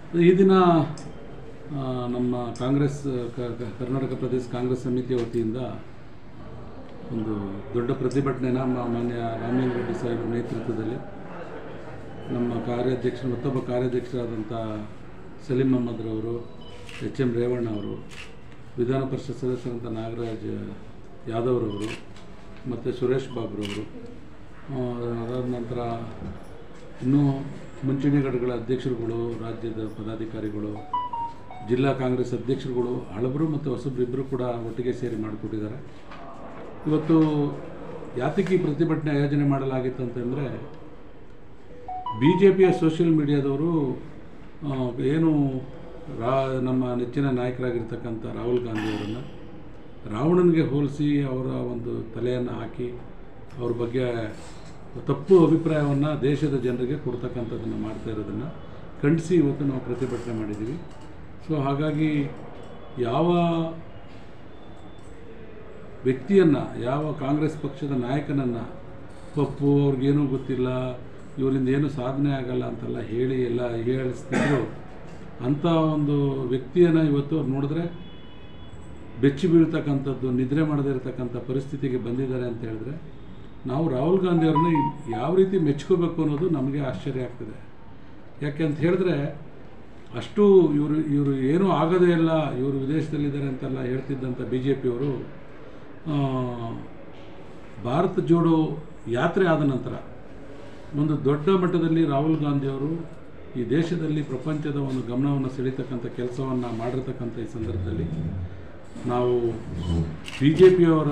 ಈ ದಿನ ಆ, ನಮ್ಮ ಕಾಂಗ್ರೆಸ್ ಕ- ಕ- ಕರ್ನಾಟಕ ಪ್ರದೇಶ ಕಾಂಗ್ರೆಸ್ ಸಮಿತಿಯ ವತಿಯಿಂದ ಒಂದು ದೊಡ್ಡ ಪ್ರತಿಭಟನೆನ ಮ- ಮಾನ್ಯ ರಾಮಲಿಂಗ ರೆಡ್ಡಿ ಸಾಹೇಬರ ನೇತೃತ್ವದಲ್ಲಿ ನಮ್ಮ ಕಾರ್ಯಾಧ್ಯಕ್ಷರು ಮತ್ತೊಬ್ಬ ಕಾರ್ಯಾಧ್ಯಕ್ಷರಾದಂಥ ಸಲೀಂ ಅಹಮದ್ರವರು ಎಚ್ ಎಂ ರೇವಣ್ಣ ಅವರು ವಿಧಾನ ಪರಿಷತ್ ಸದಸ್ಯರಂಥ ನಾಗರಾಜ್ ಯಾದವ್ರವರು ಮತ್ತು ಸುರೇಶ್ ಬಾಬ್ರವರು ಆ, ಅದಾದ ನಂತರ ಇನ್ನೂ ಮುಂಚೂಣಿ ಘಟಕಗಳ ಅಧ್ಯಕ್ಷರುಗಳು ರಾಜ್ಯದ ಪದಾಧಿಕಾರಿಗಳು ಜಿಲ್ಲಾ ಕಾಂಗ್ರೆಸ್ ಅಧ್ಯಕ್ಷರುಗಳು ಹಳಬರು ಮತ್ತು ಹೊಸಬ್ರು ಇಬ್ಬರು ಕೂಡ ಒಟ್ಟಿಗೆ ಸೇರಿ ಮಾಡಿಕೊಟ್ಟಿದ್ದಾರೆ ಇವತ್ತು ಯಾತಕ್ಕೆ ಈ ಪ್ರತಿಭಟನೆ ಆಯೋಜನೆ ಮಾಡಲಾಗಿತ್ತು ಅಂತಂದರೆ ಬಿ ಜೆ ಪಿಯ ಸೋಷಿಯಲ್ ಮೀಡಿಯಾದವರು ಆ, ಏನು ರಾ ನಮ್ಮ ನೆಚ್ಚಿನ ನಾಯಕರಾಗಿರ್ತಕ್ಕಂಥ ರಾಹುಲ್ ಗಾಂಧಿಯವರನ್ನು ರಾವಣನಿಗೆ ಹೋಲಿಸಿ ಅವರ ಒಂದು ತಲೆಯನ್ನು ಹಾಕಿ ಅವ್ರ ಬಗ್ಗೆ ತಪ್ಪು ಅಭಿಪ್ರಾಯವನ್ನು ದೇಶದ ಜನರಿಗೆ ಕೊಡ್ತಕ್ಕಂಥದ್ದನ್ನು ಮಾಡ್ತಾ ಇರೋದನ್ನು ಖಂಡಿಸಿ ಇವತ್ತು ನಾವು ಪ್ರತಿಭಟನೆ ಮಾಡಿದ್ದೀವಿ ಸೊ ಹಾಗಾಗಿ ಯಾವ ವ್ಯಕ್ತಿಯನ್ನು ಯಾವ ಕಾಂಗ್ರೆಸ್ ಪಕ್ಷದ ನಾಯಕನನ್ನು ಪಪ್ಪು ಅವ್ರಿಗೇನೂ ಗೊತ್ತಿಲ್ಲ ಇವರಿಂದ ಏನು ಸಾಧನೆ ಆಗಲ್ಲ ಅಂತೆಲ್ಲ ಹೇಳಿ ಎಲ್ಲ ಹೇಳಿಸ್ತಿದ್ರು ಅಂಥ ಒಂದು ವ್ಯಕ್ತಿಯನ್ನು ಇವತ್ತು ಅವ್ರು ನೋಡಿದ್ರೆ ಬೆಚ್ಚಿ ಬೀಳ್ತಕ್ಕಂಥದ್ದು ನಿದ್ರೆ ಮಾಡದೇ ಇರತಕ್ಕಂಥ ಪರಿಸ್ಥಿತಿಗೆ ಬಂದಿದ್ದಾರೆ ಅಂತ ಹೇಳಿದ್ರೆ ನಾವು ರಾಹುಲ್ ಗಾಂಧಿ ಅವ್ರನ್ನ ಯಾವ ರೀತಿ ಮೆಚ್ಕೋಬೇಕು ಅನ್ನೋದು ನಮಗೆ ಆಶ್ಚರ್ಯ ಆಗ್ತದೆ ಯಾಕೆ ಅಂತ ಹೇಳಿದ್ರೆ ಅಷ್ಟು ಇವರು ಇವರು ಏನೂ ಆಗೋದೇ ಇಲ್ಲ ಇವರು ವಿದೇಶದಲ್ಲಿದ್ದಾರೆ ಅಂತೆಲ್ಲ ಹೇಳ್ತಿದ್ದಂಥ ಬಿ ಜೆ ಪಿಯವರು ಭಾರತ ಜೋಡೋ ಯಾತ್ರೆ ಆದ ನಂತರ ಒಂದು ದೊಡ್ಡ ಮಟ್ಟದಲ್ಲಿ ರಾಹುಲ್ ಗಾಂಧಿಯವರು ಈ ದೇಶದಲ್ಲಿ ಪ್ರಪಂಚದ ಒಂದು ಗಮನವನ್ನು ಸೆಳೀತಕ್ಕಂಥ ಕೆಲಸವನ್ನು ಮಾಡಿರ್ತಕ್ಕಂಥ ಈ ಸಂದರ್ಭದಲ್ಲಿ ನಾವು ಬಿ ಜೆ ಪಿಯವರ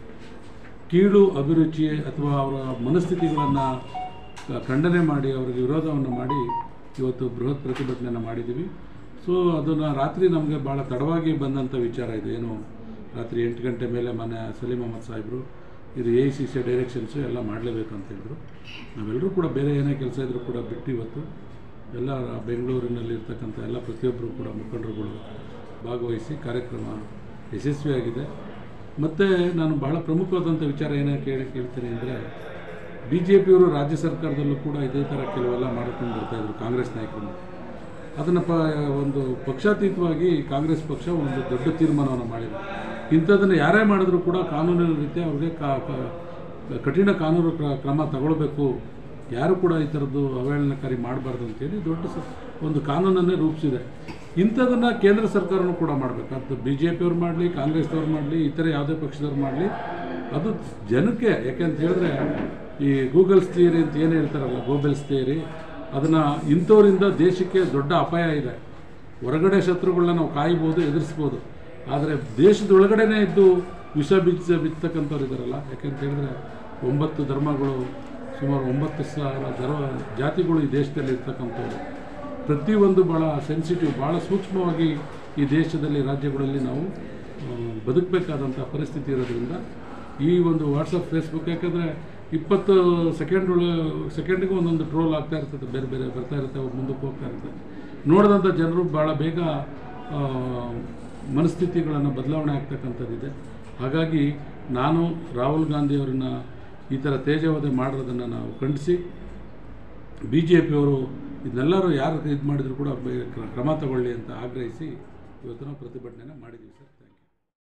ಕೀಳು ಅಭಿರುಚಿ ಅಥವಾ ಅವರ ಮನಸ್ಥಿತಿಗಳನ್ನು ಖಂಡನೆ ಮಾಡಿ ಅವರಿಗೆ ವಿರೋಧವನ್ನು ಮಾಡಿ ಇವತ್ತು ಬೃಹತ್ ಪ್ರತಿಭಟನೆಯನ್ನು ಮಾಡಿದ್ದೀವಿ ಸೊ ಅದನ್ನು ರಾತ್ರಿ ನಮಗೆ ಭಾಳ ತಡವಾಗಿ ಬಂದಂಥ ವಿಚಾರ ಇದು ಏನು ರಾತ್ರಿ ಎಂಟು ಗಂಟೆ ಮೇಲೆ ಮನೆ ಸಲೀಂ ಅಹಮದ್ ಸಾಹೇಬರು ಇದು ಎ ಸಿ ಸಿ ಡೈರೆಕ್ಷನ್ಸು ಎಲ್ಲ ಮಾಡಲೇಬೇಕು ಅಂತ ಹೇಳಿದ್ರು ನಾವೆಲ್ಲರೂ ಕೂಡ ಬೇರೆ ಏನೇ ಕೆಲಸ ಇದ್ದರೂ ಕೂಡ ಬಿಟ್ಟು ಇವತ್ತು ಎಲ್ಲ ಬೆಂಗಳೂರಿನಲ್ಲಿ ಇರ್ತಕ್ಕಂಥ ಎಲ್ಲ ಪ್ರತಿಯೊಬ್ಬರು ಕೂಡ ಮುಖಂಡರುಗಳು ಭಾಗವಹಿಸಿ ಕಾರ್ಯಕ್ರಮ ಯಶಸ್ವಿಯಾಗಿದೆ ಮತ್ತು ನಾನು ಬಹಳ ಪ್ರಮುಖವಾದಂಥ ವಿಚಾರ ಏನೇ ಕೇಳಿ ಕೇಳ್ತೀನಿ ಅಂದರೆ ಬಿ ಜೆ ಪಿಯವರು ರಾಜ್ಯ ಸರ್ಕಾರದಲ್ಲೂ ಕೂಡ ಇದೇ ಥರ ಕೆಲವೆಲ್ಲ ಮಾಡ್ಕೊಂಡು ಬರ್ತಾಯಿದ್ರು ಕಾಂಗ್ರೆಸ್ ನಾಯಕರು ಅದನ್ನು ಪ ಒಂದು ಪಕ್ಷಾತೀತವಾಗಿ ಕಾಂಗ್ರೆಸ್ ಪಕ್ಷ ಒಂದು ದೊಡ್ಡ ತೀರ್ಮಾನವನ್ನು ಮಾಡಿದೆ ಇಂಥದ್ದನ್ನು ಯಾರೇ ಮಾಡಿದ್ರು ಕೂಡ ಕಾನೂನಿನ ರೀತಿ ಅವ್ರಿಗೆ ಕಾ ಕಾ- ಕಠಿಣ ಕಾನೂನು ಕ್ರ- ಕ್ರಮ ತಗೊಳ್ಬೇಕು ಯಾರು ಕೂಡ ಈ ಥರದ್ದು ಅವಹೇಳನಕಾರಿ ಮಾಡಬಾರ್ದು ಅಂತೇಳಿ ದೊಡ್ಡ ಸ ಒಂದು ಕಾನೂನನ್ನೇ ರೂಪಿಸಿದೆ ಇಂಥದನ್ನು ಕೇಂದ್ರ ಸರ್ಕಾರನೂ ಕೂಡ ಮಾಡಬೇಕು ಅದು ಬಿ ಜೆ ಪಿಯವ್ರು ಮಾಡಲಿ ಕಾಂಗ್ರೆಸ್ದವ್ರು ಮಾಡಲಿ ಇತರೆ ಯಾವುದೇ ಪಕ್ಷದವ್ರು ಮಾಡಲಿ ಅದು ಜನಕ್ಕೆ ಯಾಕೆಂತ ಹೇಳಿದ್ರೆ ಈ ಗೂಗಲ್ಸ್ ಥಿಯರಿ ಅಂತ ಏನು ಹೇಳ್ತಾರಲ್ಲ ಗೂಗಲ್ಸ್ ಥಿಯರಿ ಅದನ್ನು ಇಂಥವರಿಂದ ದೇಶಕ್ಕೆ ದೊಡ್ಡ ಅಪಾಯ ಇದೆ ಹೊರಗಡೆ ಶತ್ರುಗಳನ್ನ ನಾವು ಕಾಯ್ಬೋದು ಎದುರಿಸ್ಬೋದು ಆದರೆ ದೇಶದೊಳಗಡೆನೇ ಇದ್ದು ವಿಷ ಬಿಚ್ಚ ಬಿತ್ತಕ್ಕಂಥವ್ರು ಇದ್ದಾರಲ್ಲ ಯಾಕೆಂತ ಹೇಳಿದ್ರೆ ಒಂಬತ್ತು ಧರ್ಮಗಳು ಸುಮಾರು ಒಂಬತ್ತು ಸಾವಿರ ಧರ್ಮ ಜಾತಿಗಳು ಈ ದೇಶದಲ್ಲಿ ಇರ್ತಕ್ಕಂಥವ್ರು ಪ್ರತಿಯೊಂದು ಭಾಳ ಸೆನ್ಸಿಟಿವ್ ಭಾಳ ಸೂಕ್ಷ್ಮವಾಗಿ ಈ ದೇಶದಲ್ಲಿ ರಾಜ್ಯಗಳಲ್ಲಿ ನಾವು ಆ, ಬದುಕಬೇಕಾದಂಥ ಪರಿಸ್ಥಿತಿ ಇರೋದ್ರಿಂದ ಈ ಒಂದು ವಾಟ್ಸಪ್ ಫೇಸ್ಬುಕ್ ಯಾಕಂದರೆ ಇಪ್ಪತ್ತು ಸೆಕೆಂಡ್ ಸೆಕೆಂಡಿಗೆ ಒಂದೊಂದು ಟ್ರೋಲ್ ಆಗ್ತಾ ಇರ್ತದೆ ಬೇರೆ ಬೇರೆ ಬರ್ತಾ ಇರುತ್ತೆ ಅವ್ರು ಮುಂದಕ್ಕೆ ಹೋಗ್ತಾ ಇರ್ತದೆ ನೋಡಿದಂಥ ಜನರು ಭಾಳ ಬೇಗ ಆ, ಮನಸ್ಥಿತಿಗಳನ್ನು ಬದಲಾವಣೆ ಆಗ್ತಕ್ಕಂಥದ್ದಿದೆ ಹಾಗಾಗಿ ನಾನು ರಾಹುಲ್ ಗಾಂಧಿಯವರನ್ನ ಈ ಥರ ತೇಜವಧೆ ಮಾಡಿರೋದನ್ನು ನಾವು ಖಂಡಿಸಿ ಬಿ ಜೆ ಪಿಯವರು ಇದನ್ನೆಲ್ಲರೂ ಯಾರು ಇದು ಮಾಡಿದ್ರು ಕೂಡ ಬೆ- ಕ್ರಮ ತಗೊಳ್ಳಿ ಅಂತ ಆಗ್ರಹಿಸಿ ಇವತ್ತು ನಾವು ಪ್ರತಿಭಟನೆನ ಮಾಡಿದ್ದೀವಿ ಸರ್ ಥ್ಯಾಂಕ್ ಯು